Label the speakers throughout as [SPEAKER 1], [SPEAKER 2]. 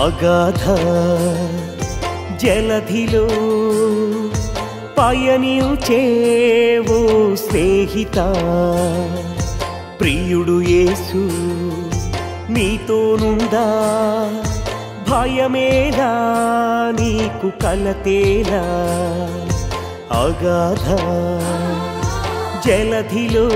[SPEAKER 1] అగాధ జలధిలో పయనించేవో స్నేహిత ప్రియుడు యేసు నీతోనుందా భయమేలా నీకు కలతేలా అగాధ జలధిలో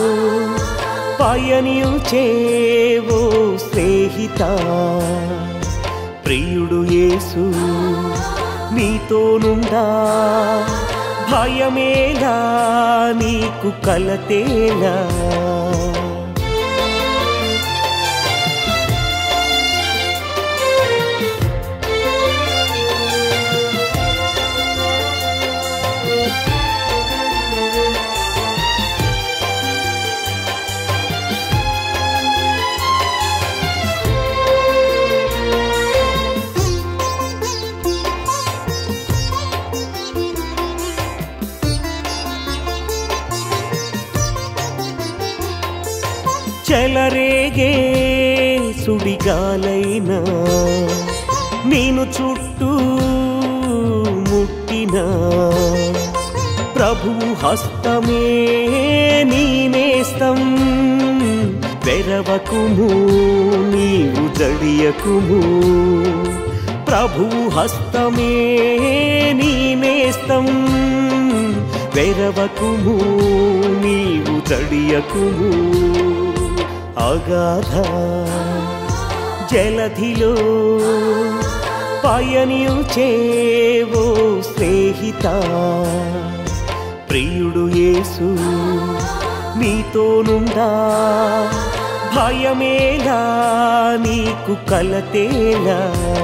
[SPEAKER 1] పయనించేవో స్నేహిత ప్రియుడు యేసు నీతోనుందా భయమేలా నీకు కలతేలా చెలరేగే సుడిగాలైనా నేను చుట్టూ ముట్టినా ప్రభు హస్తమే నీనేస్తం వెరవకుము నీవు జడియకుము ప్రభు హస్తమే నీనేస్తం వెరవకుము నీవు జడియకుము అగాధ జలధిలో పయనించేవో స్నేహిత ప్రియుడు యేసు నీతోనుందా భయమేలా నీకు కలతేలా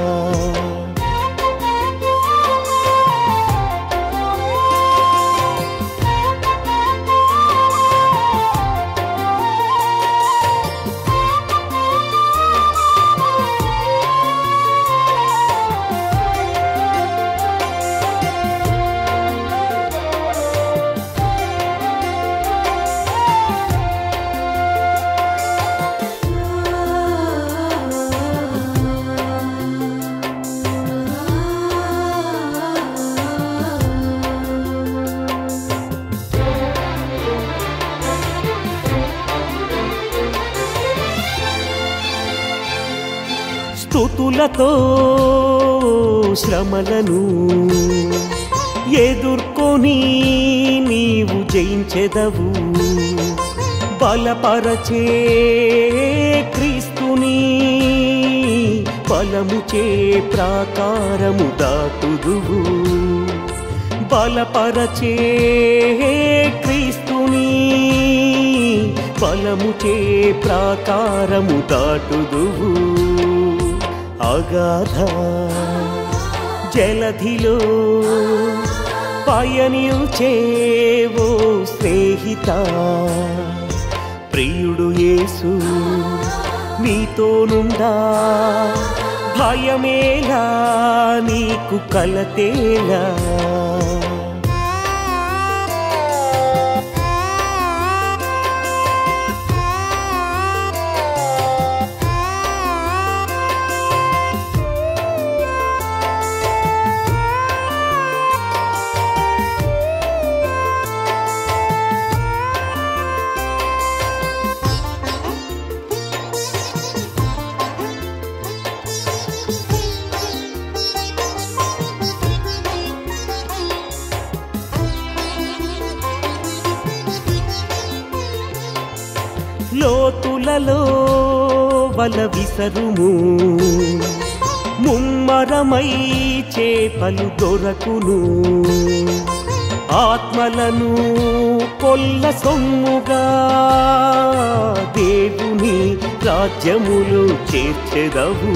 [SPEAKER 1] స్థుతులతో శ్రమలను ఎదుర్కొని నీవు జయించెదవు బలపరచే క్రీస్తుని బలముచే ప్రాకారము దాటుదువు బలపరచే క్రీస్తుని బలముచే ప్రాకారము దాటుదువు అగాధ జలధిలో పయనించేవో స్నేహిత ప్రియుడు యేసు నీతోనుందా భయమేలా నీకు కలతేలా లోతులలో వల విసరుము ముమ్మరమై చేపలు దొరకును ఆత్మలను కొల్ల సొమ్ముగా దేవుని రాజ్యములు చేర్చెదవు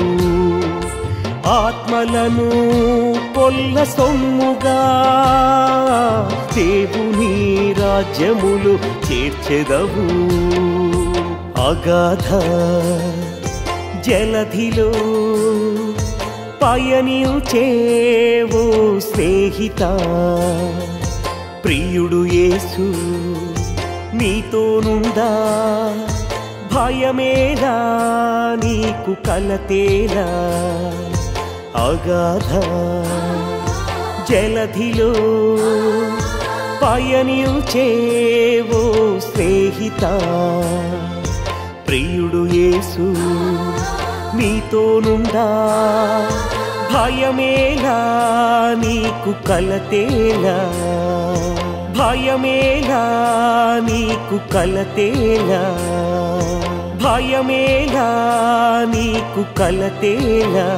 [SPEAKER 1] ఆత్మలను కొల్ల సొమ్ముగా దేవుని రాజ్యములు చేర్చెదవు అగాధ జలధిలో పయనించేవో స్నేహిత ప్రియుడు యేసు నీతోనుందా భయమేలా నీకు కలతేలా అగాధ జలధిలో పయనించేవో స్నేహిత ప్రియుడు యేసు నీతోనుండా భయమేలా నీకు కలతేలా భయమేలా నీకు కలతేలా భయమేలా నీకు కలతేలా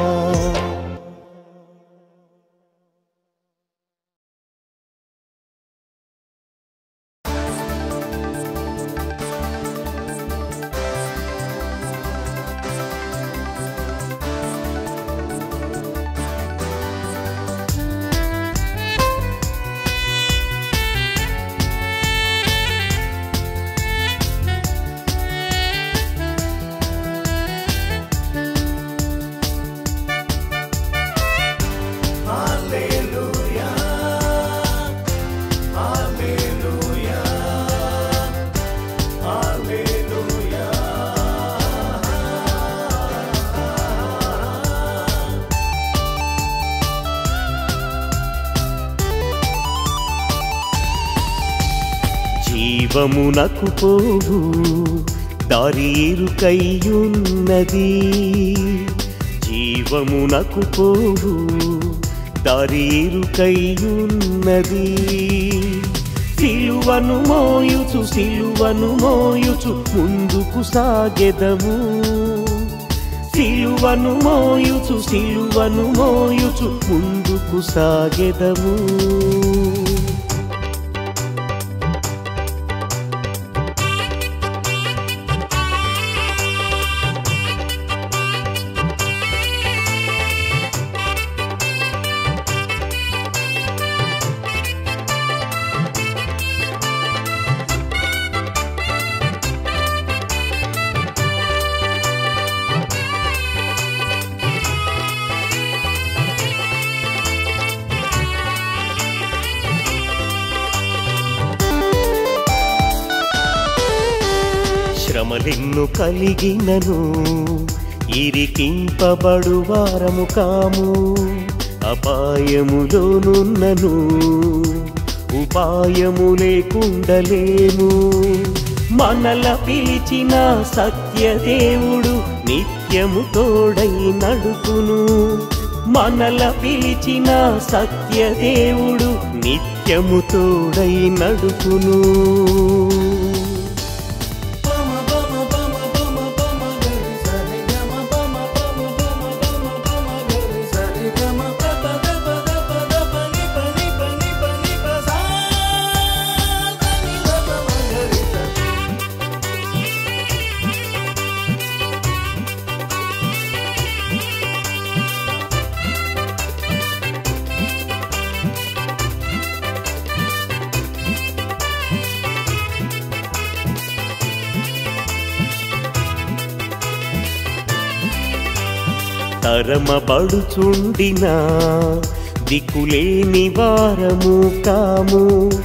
[SPEAKER 1] జీవమునకు పోవు దారి ఇరుకయ్యున్నది జీవమునకు పోవు దారి ఇరుకయ్యున్నది సిలువను మోయుచు సిలువను మోయుచు ముందుకు సాగెదము సిలువను మోయుచు సిలువను మోయుచు ముందుకు సాగెదము శ్రమలెన్ను కలిగినను ఇరికింపబడు వారము కాము అపాయములోనున్నను ఉపాయము లేకుండలేము మనల పిలిచిన సత్యదేవుడు నిత్యము తోడై నడుపును మనల పిలిచిన సత్యదేవుడు నిత్యము తోడై నడుపును తరమబడుచుండిన దిక్కులేని వారము కాము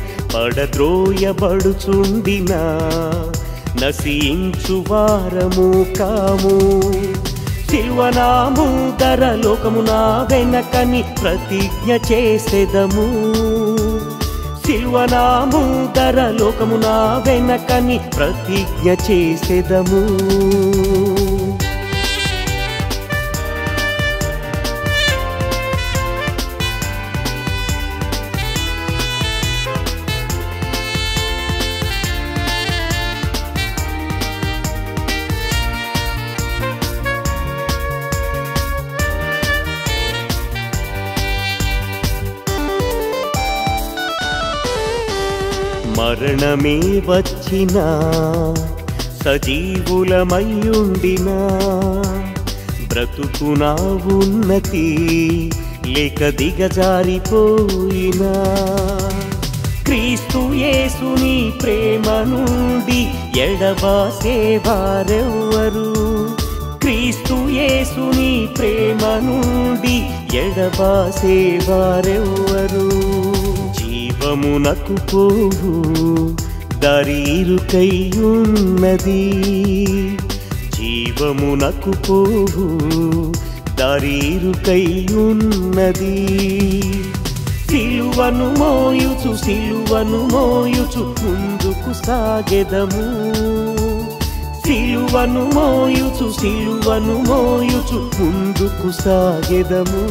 [SPEAKER 1] పడద్రోయబడుచుండిన నశించు వారము కాము శిల్వనాము ధర లోకమున వెనకని ప్రతిజ్ఞ చేసెదము శిల్వనాము ధర లోకమున వెనకని ప్రతిజ్ఞ చేసెదము మరణమే వచ్చినా సజీవులమయ్యుండినా బ్రతుకునా ఉన్నతి లేక దిగజారిపోయినా క్రీస్తు యేసుని ప్రేమ నుండి ఎడబాసేవారెవ్వరు క్రీస్తు యేసుని ప్రేమ నుండి ఎడబాసేవారెవ్వరు జీవమునకు పోవు దారి ఇరుకయ్యున్నది జీవమునకు పోవు దారీరుకై ఉన్నది సిలువను మోయుచు సిలువను మోయుచు ముందుకు సాగెదము సిలువను మోయుచు సిలువను మోయుచు ముందుకు సాగెదము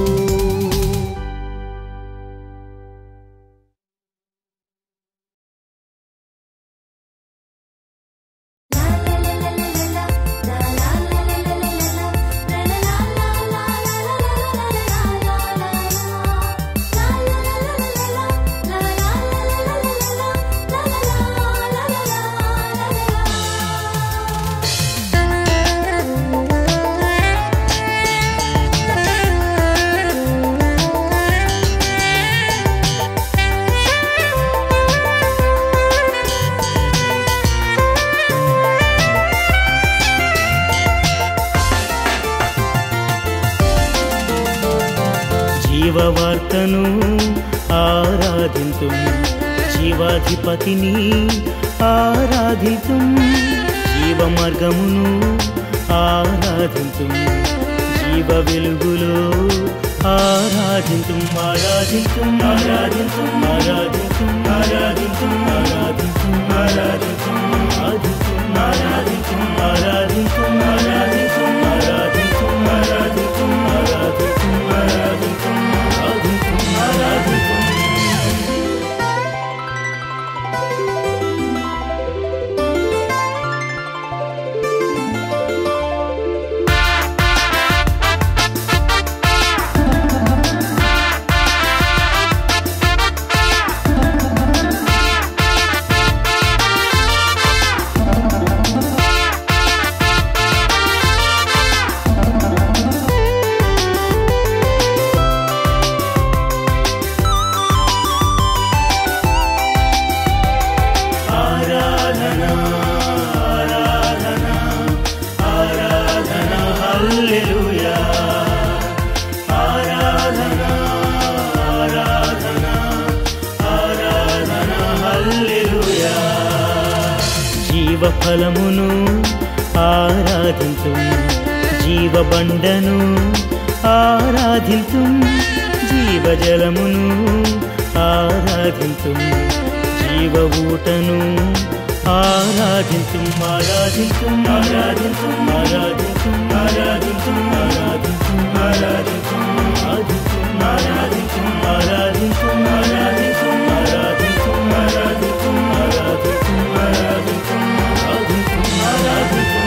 [SPEAKER 1] జీవవార్తను ఆరాధింతు జీవాధిపతిని ఆరాధింతు జీవ మార్గమును ఆరాధింతు జీవ వెలుగులో ఆరాధింతు ఆరాధింతు ఆరాధింతు ఆరాధింతు ఆరాధింతు ఆరాధింతు ఆరాధింతు ఆరాధింతు ఆరాధింతు ఆరాధింతు ఆరాధింతు ఆరాధింతు ఆరాధింతు ఆరాధింతు ఆరాధింతు ఆరాధింతు ఆరాధింతు ఆరాధన ఆరాధన ఆరాధన హల్లెలూయా ఆరాధన ఆరాధన ఆరాధన హల్లెలూయా జీవ ఫలమును ఆరాధింతు జీవ బండను ఆరాధింతు జీవజలమును ఆరాధింతు జీవ ఊటను ఆరాధింతు ఆరాధింతు ఆరాధింతు ఆరాధింతు ఆరాధింతు ఆరాధింతు ఆరాధింతు ఆరాధింతు ఆరాధింతు ఆరాధింతు ఆరాధింతు ఆరాధింతు ఆరాధింతు ఆరాధింతు ఆరాధింతు ఆరాధింతు ఆరాధింతు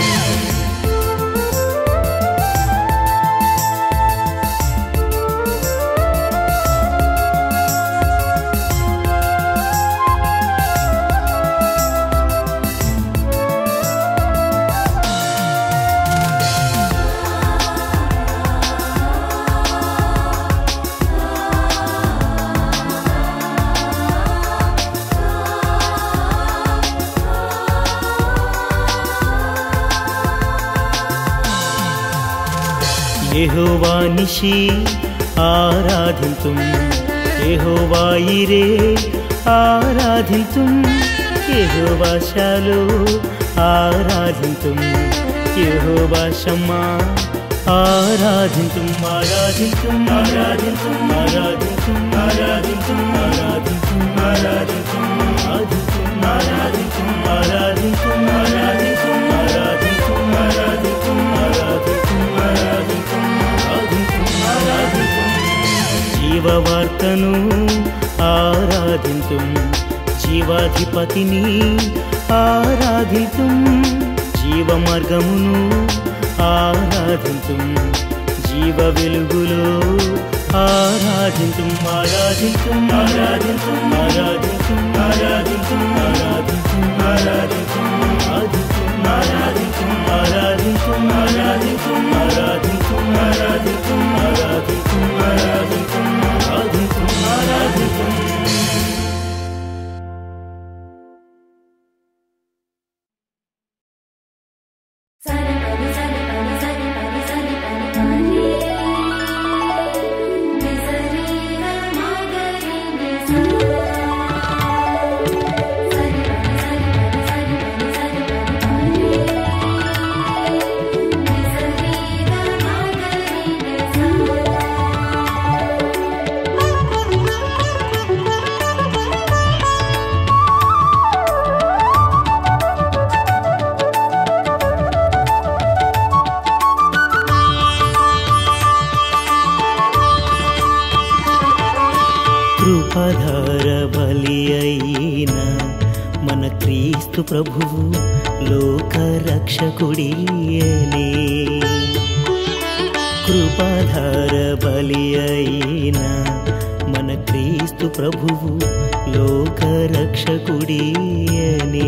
[SPEAKER 1] యెహోవానిషి ఆరాధింతు యెహోవాయిరే ఆరాధింతు యెహోవాశాలు ఆరాధింతు యెహోవా షమ్మా ఆరాధింతు ఆరాధింతు ఆరాధింతు ఆరాధింతు ఆరాధింతు ఆరాధింతు ఆరాధింతు ఆరాధింతు ఆరాధింతు ఆరాధింతు ఆరాధింతు ఆరాధింతు ఆరాధింతు ఆరాధింతు ఆరాధింతు ఆరాధింతు ఆరాధింతు జీవవార్తను ఆరాధింతు జీవాధిపతిని ఆరాధింతు జీవ మార్గమును ఆరాధింతు జీవ వెలుగులో ఆరాధింతు ఆరాధింతు ఆరాధింతు ఆరాధింతు ఆరాధింతు ఆరాధింతు ఆరాధింతు ఆరాధింతు ఆరాధింతు ఆరాధింతు ఆరాధింతు ఆరాధింతు ఆరాధింతు ఆరాధింతు ఆరాధింతు ఆరాధింతు ఆరాధింతు
[SPEAKER 2] సరి పని సరి పని సరి పని సరి పని పని నిసరి మాగరి నిస సరి పని సరి పని సరి పని
[SPEAKER 1] ప్రభువు లోక రక్షకుడియనే కృపాధార బలి అయిన మన క్రీస్తు ప్రభువు లోక రక్షకుడియనే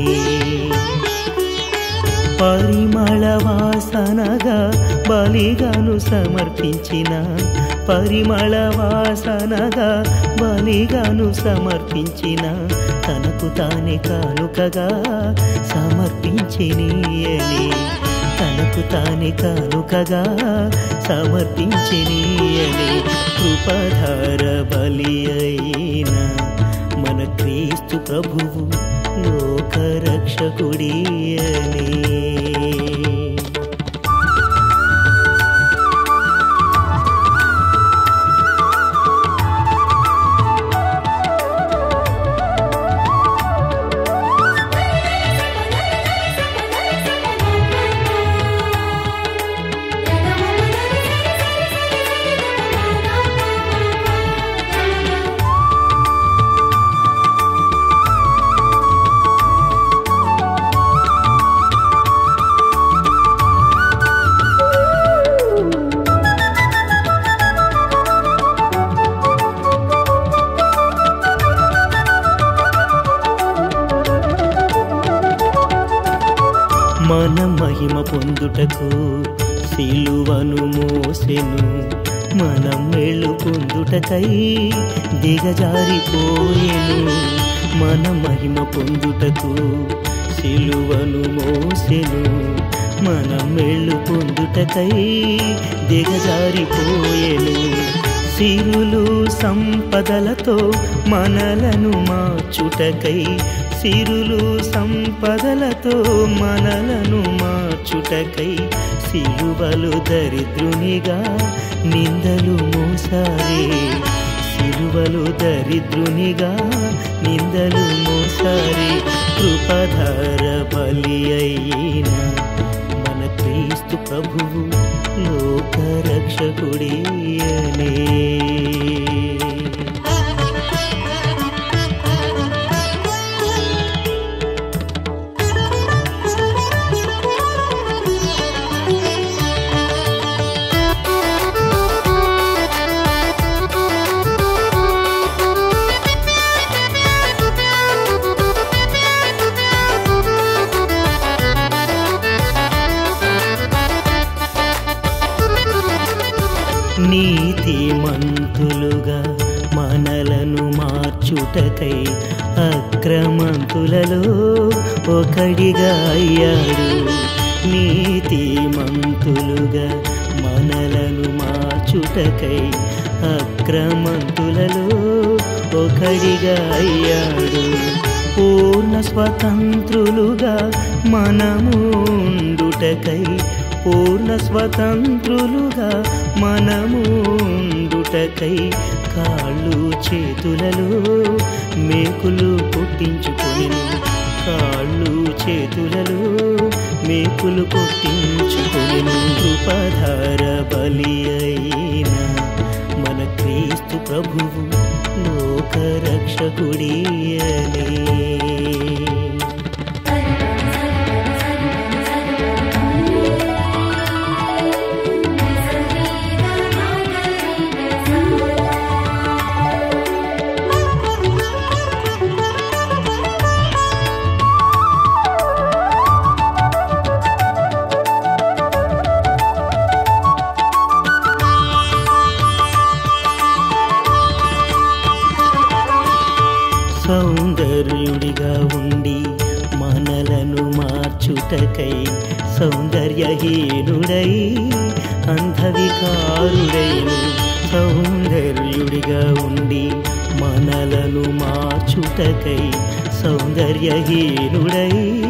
[SPEAKER 1] పరిమళ వాసనగా బలిగాను సమర్పించిన పరిమళ వాసనగా బలిగాను సమర్పించిన తనకు తానే కానుకగా సమర్పించినీయని తనకు తానే కానుకగా సమర్పించినీయని కృపధార బలి అయిన మన క్రీస్తు ప్రభువు లోక రక్షకుడియనే మన మహిమ పొందుటకు సిలువను మోసెను మనం మేళ్ళు పొందుటకై దిగజారిపోయెను మన మహిమ పొందుటకు సిలువను మోసెను మనం మేళ్ళు పొందుటకై దిగజారిపోయెను సిరులు సంపదలతో మనలను మార్చుటకై సిరులు సంపదలతో మనలను మార్చుటకై సిలువలు దరిద్రునిగా నిందలు మోసారే సిలువలు దరిద్రునిగా నిందలు మోసారే కృపధార బలి అయిన మన క్రీస్తు ప్రభువు లోక రక్షకుడియనే నీతిమంతులుగా మనలను మార్చుటకై అక్రమంతులలో ఒకడిగా అయ్యాడు నీతిమంతులుగా మనలను మార్చుటకై అక్రమంతులలో ఒకడిగా అయ్యాడు పూర్ణ స్వతంత్రులుగా మనము ఉండుటకై పూర్ణ స్వతంత్రులుగా మనము ఉండుటకై కాళ్ళు చేతులలో మేకులు పుట్టించుకొని కాళ్ళు చేతులలో మేకులు కొట్టించుకొని కృపధార బలి అయిన మన క్రీస్తు ప్రభువు లోక రక్షకుడియనే సౌందర్యుడిగా ఉండి మనలను మార్చుటకై సౌందర్యహీనుడై అంధవికారుడైను సౌందర్యుడిగా ఉండి మనలను మార్చుటకై సౌందర్యహీనుడై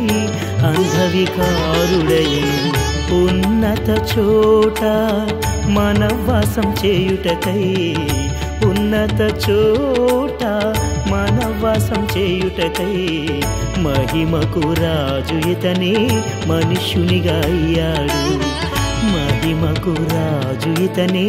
[SPEAKER 1] అంధవికారుడైను ఉన్నత చోట మన వాసం చేయుటకై ఉన్నత చోట మన వాసం చేయుటకై మహిమకు రాజు ఇతనే మనుష్యునిగా అయ్యాడు మహిమకు రాజు ఇతనే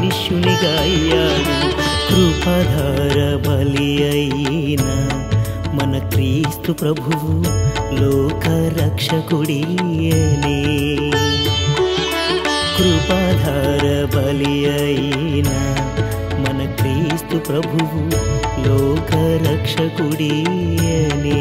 [SPEAKER 1] మనుష్యునిగా అయ్యాడు కృపధార బలి అయిన మన క్రీస్తు ప్రభువు లోక రక్షకుడియనే కృపాధార బలి అయిన మన క్రీస్తు ప్రభువు లోక రక్షకుడియనే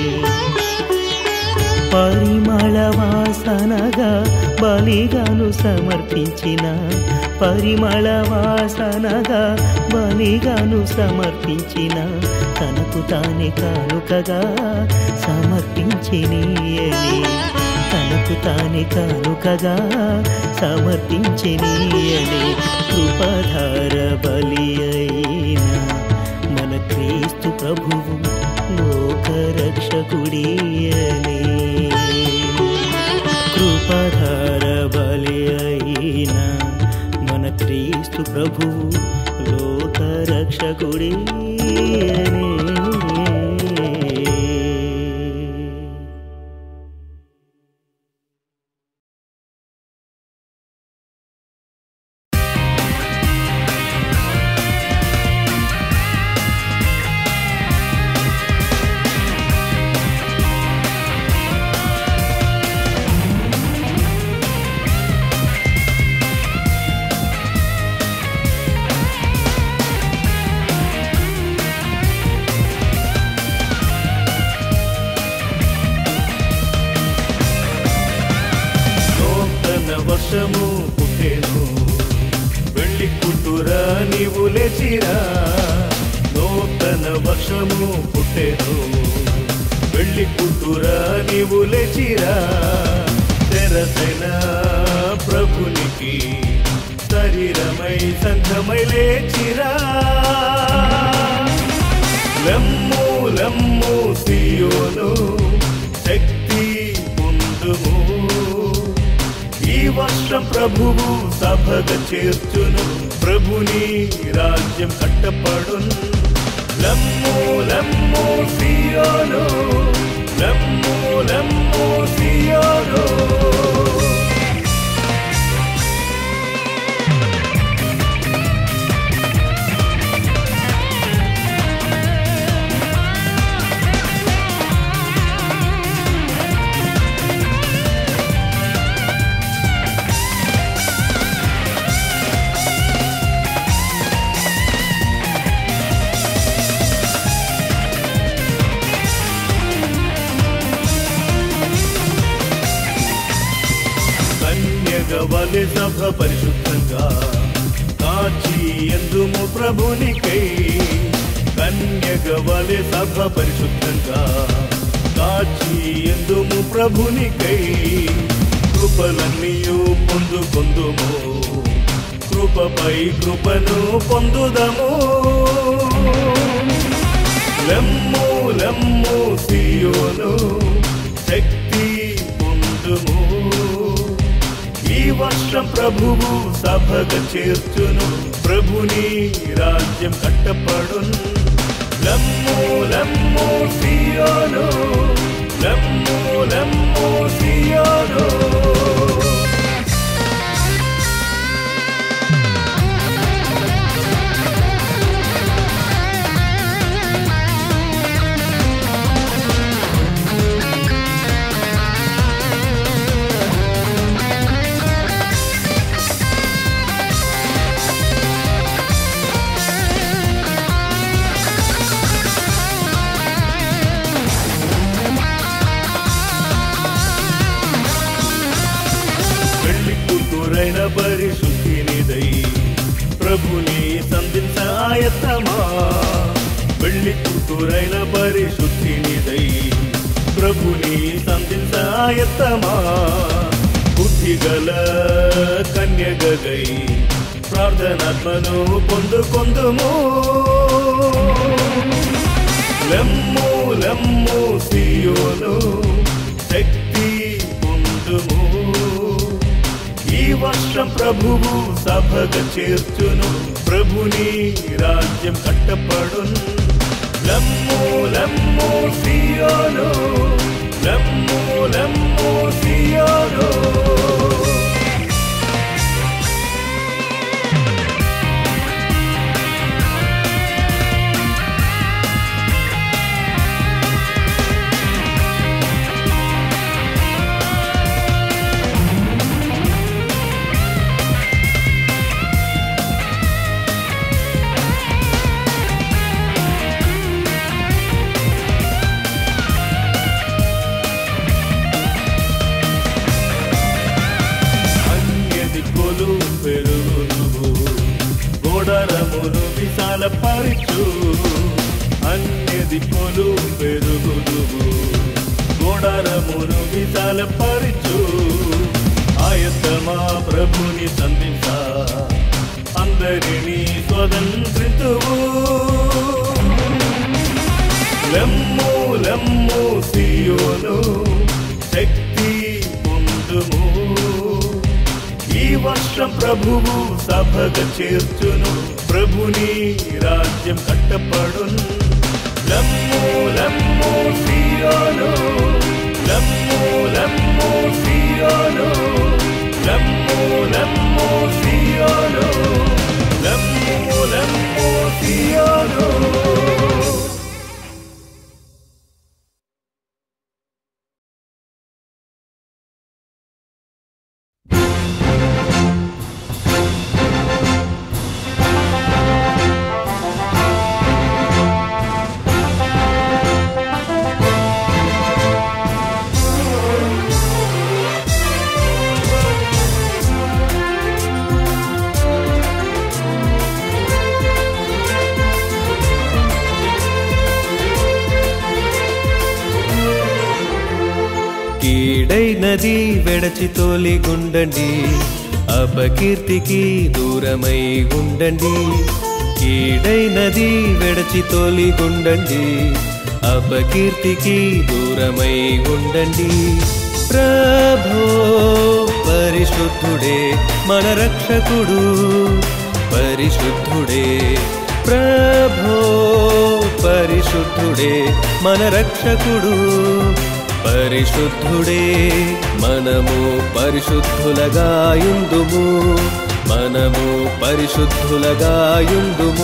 [SPEAKER 1] పరిమళ వాసనగా బలిగాను సమర్పించిన పరిమళ వాసనగా బలిగాను సమర్పించిన తనకు తానే కానుకగా సమర్పించినీయని తనకు తానే కానుకగా సమర్పించినీయని కృపధార బలి అయిన మన క్రీస్తు ప్రభువు లోక రక్షకుడియనే కృపధార బలి అయిన మన క్రీస్తు ప్రభువు లోక రక్షకుడియనే
[SPEAKER 3] నూతన వర్షము పుట్టెను వెళ్ళి కుట్టురా నీవు లేచిరా నూతన వర్షము పుట్టెను వెళ్ళి కుట్టురా నీవు లేచిరా తెరసెన ప్రభునికి శరీరమై సంఘమై లేచిరా లమ్ము లమ్ము సియోను శక్తి పొందుము ఈ వర్షం ప్రభువు సభగ చేర్చును ప్రభుని రాజ్యం కట్టపడున్ లమ్ము లమ్ము సియోను లమ్ము లమ్ము సియోను కన్యగవలి సభ పరిశుద్ధంగా కాచి ఎందుము ప్రభునికై కన్యగవలి సభ పరిశుద్ధంగా కాచి ఎందుము ప్రభునికై కృపలన్నీయు పొందుకొందుము కృపపై కృపను పొందుదము లమ్ము లమ్ము సియోను శక్తి పొందుము ఈ వర్షం ప్రభువు సభగ చేర్చును ప్రభుని రాజ్యం కట్టపడున్ లమ్ము లమ్ము సియోను లమ్ము లమ్ము సియోను పెళ్లి కూతురైన పరిశుద్ధినిదై ప్రభుని సంధించ ఆయత్తమా పెళ్లి కూతురైన పరిశుద్ధినిదై ప్రభుని సంధించ ఆయత్తమా బుద్ధి గల కన్యగై ప్రార్థనాత్మను పొందుకొందుము లమ్ము లమ్ము సియోను శక్తి పొందుము ఈ వర్షం ప్రభువు సభగ చేర్చును ప్రభుని రాజ్యం కట్టపడున్ లమ్ము లమ్ము సియోను లమ్ము లమ్ము సియోను బలపరచు ఆయతమా ప్రభుని సంధించ అందరినీ స్వతంత్రితువు లెమ్ము లెమ్ము సియోను శక్తి పొందుము ఈ వర్షం ప్రభువు సభగ చేర్చును ప్రభుని రాజ్యం కట్టపడును లెమ్ము లెమ్ము సియోను లెమ్ము లెమ్ము సియోను లెమ్ము లెమ్ము సియోను లెమ్ము లెమ్ము సియోను
[SPEAKER 4] కీడైనది వెడచి తోలిగుండండి అపకీర్తికి దూరమై ఉండండి కీడైనది వెడచి తోలిగుండండి అపకీర్తికి దూరమై ఉండండి ప్రభో పరిశుద్ధుడే మన రక్షకుడు పరిశుద్ధుడే ప్రభో పరిశుద్ధుడే మన రక్షకుడు పరిశుద్ధుడే మనము పరిశుద్ధులగా యుందుము మనము పరిశుద్ధులగా యుందుము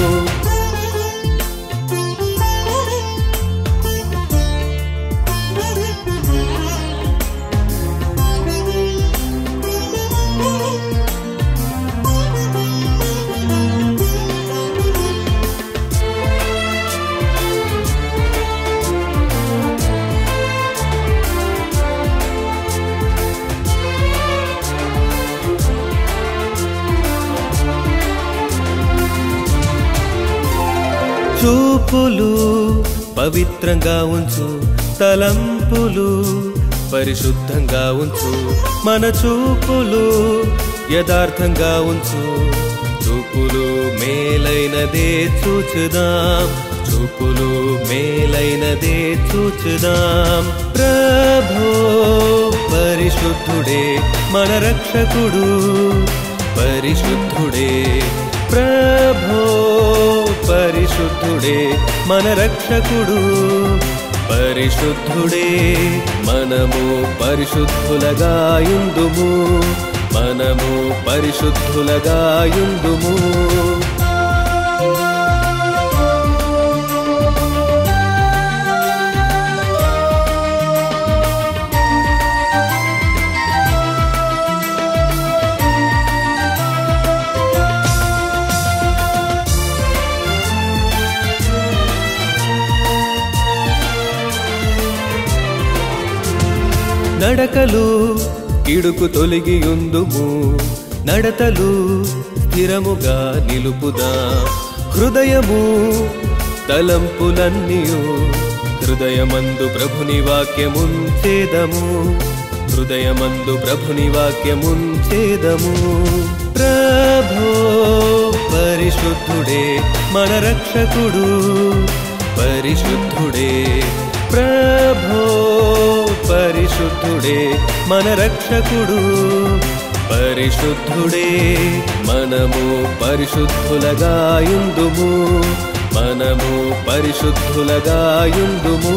[SPEAKER 4] చూపులు పవిత్రంగా ఉంచు తలంపులు పరిశుద్ధంగా ఉంచు మన చూపులు యథార్థంగా ఉంచు చూపులు మేలైనదే చూచుదాం చూపులు మేలైనదే చూచుదాం ప్రభో పరిశుద్ధుడే మన రక్షకుడు పరిశుద్ధుడే ప్రభో పరిశుద్ధుడే మన రక్షకుడు పరిశుద్ధుడే మనము పరిశుద్ధులగా యుందుము మనము పరిశుద్ధులగా యుందుము నడకలు కిడుకు తొలగి ఉందుము నడతలు స్థిరముగా నిలుపుదా హృదయము తలంపులన్నీయు హృదయమందు ప్రభుని వాక్యముంచేదము హృదయమందు ప్రభుని వాక్యముంచేదము ప్రభో పరిశుద్ధుడే మన రక్షకుడు పరిశుద్ధుడే ప్రభో పరిశుద్ధుడే మన రక్షకుడు పరిశుద్ధుడే మనము పరిశుద్ధులగా యుందుము మనము పరిశుద్ధులగా యుందుము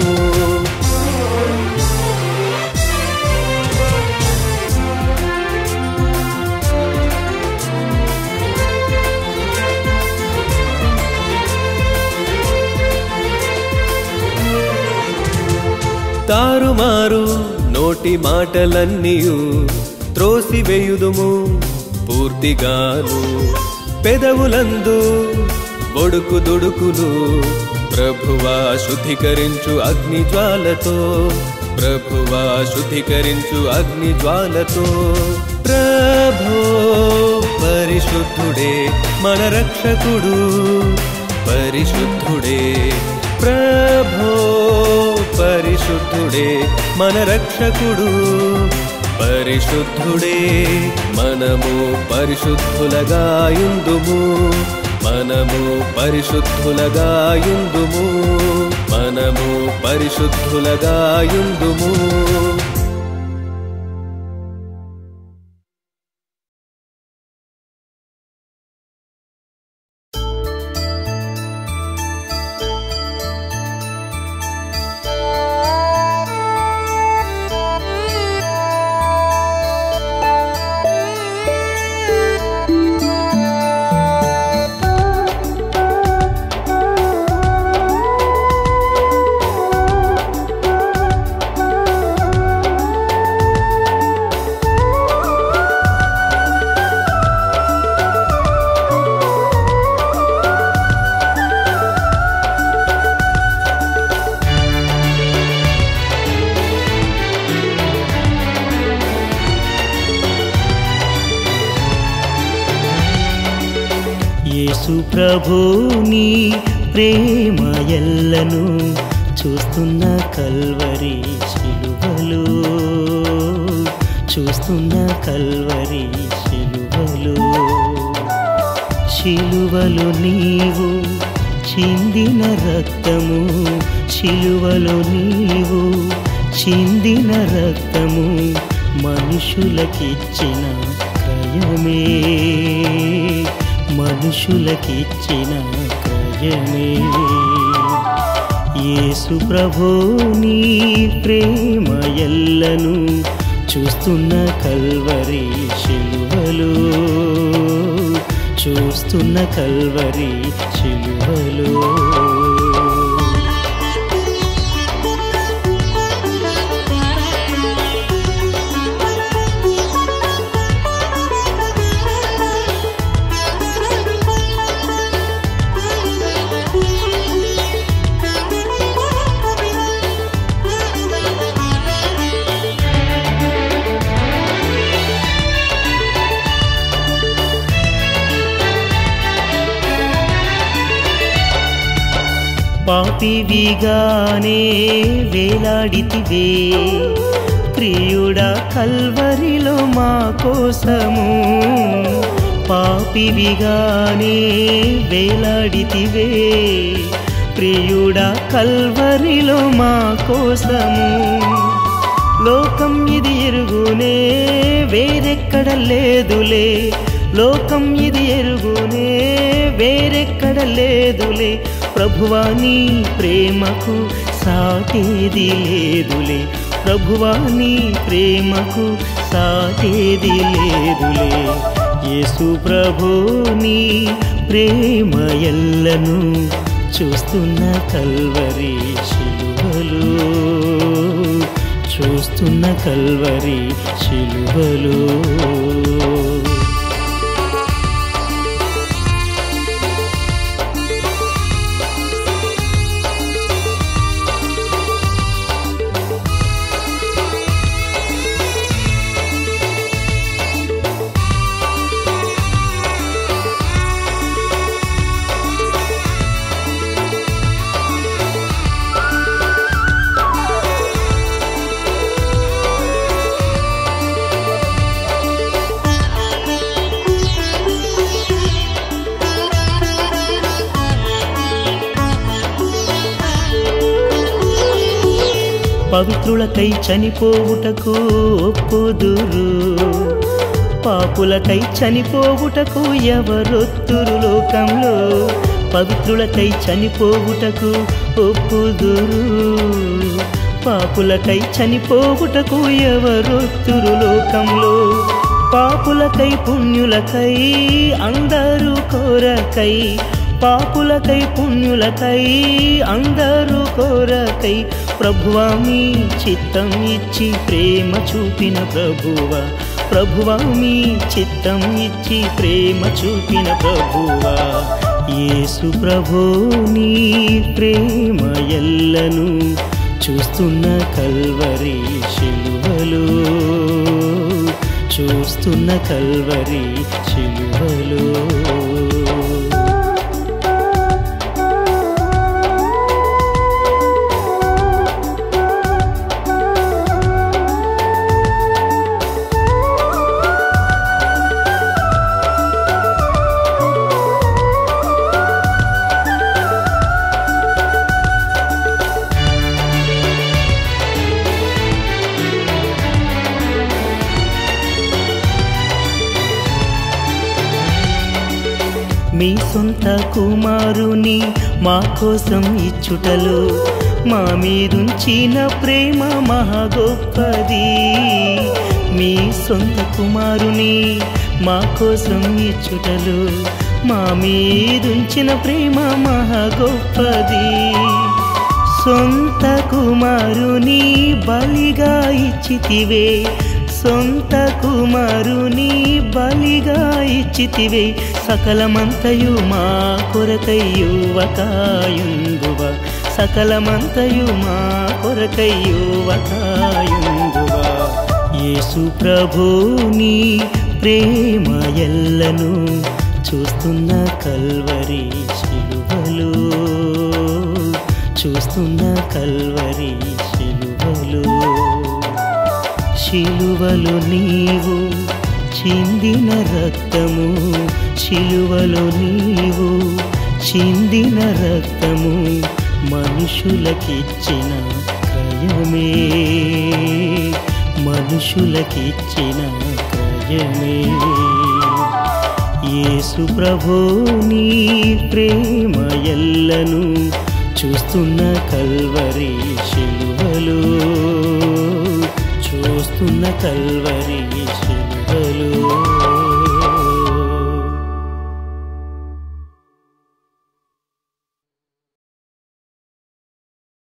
[SPEAKER 4] తారుమారు నోటి మాటలన్నీయు త్రోసివేయుదుము పూర్తిగాను పెదవులందు ఒడుకు దుడుకులు ప్రభువా శుద్ధీకరించు అగ్ని జ్వాలతో ప్రభువా శుద్ధీకరించు అగ్ని జ్వాలతో ప్రభో పరిశుద్ధుడే మన రక్షకుడు పరిశుద్ధుడే ప్రభో పరిశుద్ధుడే మన రక్షకుడు పరిశుద్ధుడే మనము పరిశుద్ధులగా యుందుము మనము పరిశుద్ధులగా యుందుము మనము పరిశుద్ధులగా యుందుము
[SPEAKER 1] యేసు ప్రభుని ప్రేమ ఎల్లను చూస్తున్న కల్వరి శిలువలు చూస్తున్న కల్వరి శిలువలు శిలువలు నీవు చిందిన రక్తము శిలువలు నీవు చిందిన రక్తము మనుషులకిచ్చిన క్రయమే మనుషులకిచ్చిన క్రయమే యేసు ప్రభుని ప్రేమ ఎల్లను చూస్తున్న కల్వరి శిలువలు చూస్తున్న కల్వరి శిలువలు పాపివిగానే వేలాడితివే ప్రియుడా కల్వరిలో మా కోసము పాపివిగానే వేలాడితివే ప్రియుడా కల్వరిలో మా కోసము లోకం ఇది ఎరుగునే వేరెక్కడ లేదులే లోకం ఇది ఎరుగునే వేరెక్కడ లేదులే ప్రభువా నీ ప్రేమకు సాటేది లేదులే ప్రభువా నీ ప్రేమకు సాటేది లేదులే యేసు ప్రభు నీ ప్రేమ ఎల్లను చూస్తున్న కల్వరి శిలువలు చూస్తున్న కల్వరి శిలువలు పవిత్రులకై చనిపోవుటకు ఒప్పుదురు పాపులకై చనిపోవుటకు ఎవరొత్తురు లోకంలో పవిత్రులకై చనిపోవుటకు ఒప్పుదురు పాపులకై చనిపోవుటకు ఎవరొత్తురు లోకంలో పాపులకై పుణ్యులకై అందరూ కోరకై పాపులకై పుణ్యులకై అందరూ కోరకై ప్రభువా మీ చిత్తం ఇచ్చి ప్రేమ చూపిన ప్రభువా ప్రభువా మీ చిత్తం ఇచ్చి ప్రేమ చూపిన ప్రభువా యేసు ప్రభు నీ ప్రేమ ఎల్లను చూస్తున్న కల్వరి శిలువలు చూస్తున్న కల్వరి శిలువలు మీ సొంత కుమారుని మా కోసం ఇచ్చుటలో మా మీదుంచిన ప్రేమ మహా గొప్పది మీ సొంత కుమారుని మా కోసం ఇచ్చుటలో మా మీదుంచిన ప్రేమ మహా గొప్పది సొంత కుమారుని బలిగా ఇచ్చితివే సొంత కుమారుని బలిగా ఇచ్చితివే సకలమంతయు మా కొరకయ్యువకాయుందువ సకలమంతయు మా కొరకయ్యువకాయుందువ యేసు ప్రభుని ప్రేమ ఎల్లను చూస్తున్న కల్వరి శిలువలో చూస్తున్న కల్వరి శిలువలో శిలువలు నీవు చిందిన రక్తము శిలువలు నీవు చిందిన రక్తము మనుషులకిచ్చిన క్రయమే మనుషులకిచ్చిన క్రయమే యేసు ప్రభుని ప్రేమ ఎల్లను చూస్తున్న కల్వరి శిలువలు చూస్తున్న కల్వరి శిలువలు